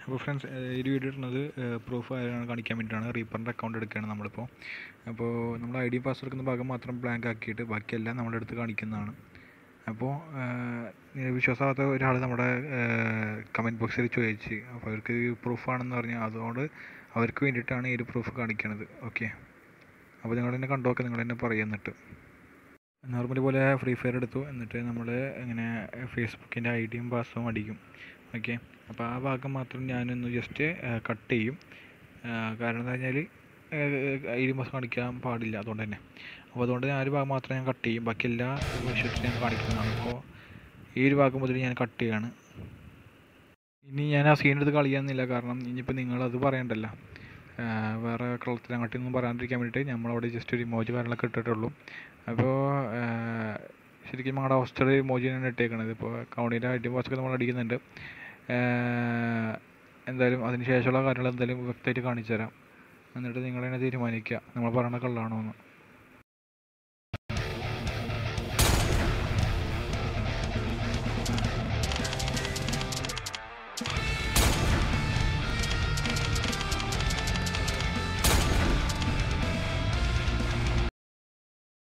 അപ്പോൾ ഫ്രണ്ട്സ് ഈ ഒരു വീഡിയോ ഇടുന്നത് പ്രൂഫ് ആയാണ് കാണിക്കാൻ വേണ്ടിയിട്ടാണ് റീപ്പറിൻ്റെ അക്കൗണ്ട് എടുക്കുകയാണ് നമ്മളിപ്പോൾ അപ്പോൾ നമ്മൾ ഐ ഡി പാസ്വേഡ് എടുക്കുന്ന ഭാഗം മാത്രം ബ്ലാങ്ക് ആക്കിയിട്ട് ബാക്കിയെല്ലാം നമ്മുടെ അടുത്ത് കാണിക്കുന്നതാണ് അപ്പോൾ വിശ്വാസമാകാത്ത ഒരാൾ നമ്മുടെ കമൻറ്റ് ബോക്സിൽ ചോദിച്ച് അപ്പോൾ അവർക്ക് പ്രൂഫാണെന്ന് പറഞ്ഞാൽ അതുകൊണ്ട് അവർക്ക് വേണ്ടിയിട്ടാണ് ഈ ഒരു പ്രൂഫ് കാണിക്കണത് ഓക്കെ അപ്പോൾ നിങ്ങൾ തന്നെ കണ്ടു നോക്കുക നിങ്ങൾ തന്നെ പറയുന്നിട്ട് നോർമലി പോലെ ഫ്രീ ഫയർ എടുത്തു എന്നിട്ട് നമ്മൾ ഇങ്ങനെ ഫേസ്ബുക്കിൻ്റെ ഐ ഡിയും പാസ്വേഡും അടിക്കും ഓക്കെ അപ്പോൾ ആ ഭാഗം മാത്രം ഞാനൊന്ന് ജസ്റ്റ് കട്ട് ചെയ്യും കാരണം എന്താ കഴിഞ്ഞാൽ ഐ ഡി പാസ് കാണിക്കാൻ പാടില്ല അതുകൊണ്ട് തന്നെ അപ്പോൾ അതുകൊണ്ട് ഞാൻ ഒരു ഭാഗം മാത്രം ഞാൻ കട്ട് ചെയ്യും ബാക്കി എല്ലാ വിഷയത്തിലും ഞാൻ കാണിക്കുന്നതാണ് അപ്പോൾ ഈ ഒരു ഭാഗം മുതൽ ഞാൻ കട്ട് ചെയ്യാണ് ഇനി ഞാൻ ആ സീൻ എടുത്ത് കളിയാന്നില്ല കാരണം ഇനിയിപ്പോൾ നിങ്ങളത് പറയണ്ടല്ലോ വേറെ കളത്തിലങ്ങോട്ടൊന്നും പറയാണ്ടിരിക്കാൻ വേണ്ടിയിട്ട് നമ്മളവിടെ ജസ്റ്റ് ഒരു ഇമോജി കാര്യങ്ങളൊക്കെ ഇട്ടിട്ടുള്ളൂ അപ്പോൾ ശരിക്കും ഞങ്ങളുടെ ഹോസ്റ്റൽ ഇമോജിയാണ് ഇട്ടേക്കണത് ഇപ്പോൾ അക്കൗണ്ടിൻ്റെ ഐ ടി പാസ്സൊക്കെ നമ്മൾ അടിക്കുന്നുണ്ട് എന്തായാലും അതിന് ശേഷമുള്ള കാര്യങ്ങൾ എന്തായാലും വ്യക്തമായിട്ട് കാണിച്ചു തരാം എന്നിട്ട് നിങ്ങൾ തന്നെ തീരുമാനിക്കുക നമ്മൾ പറയണ കള്ളാണോ എന്ന്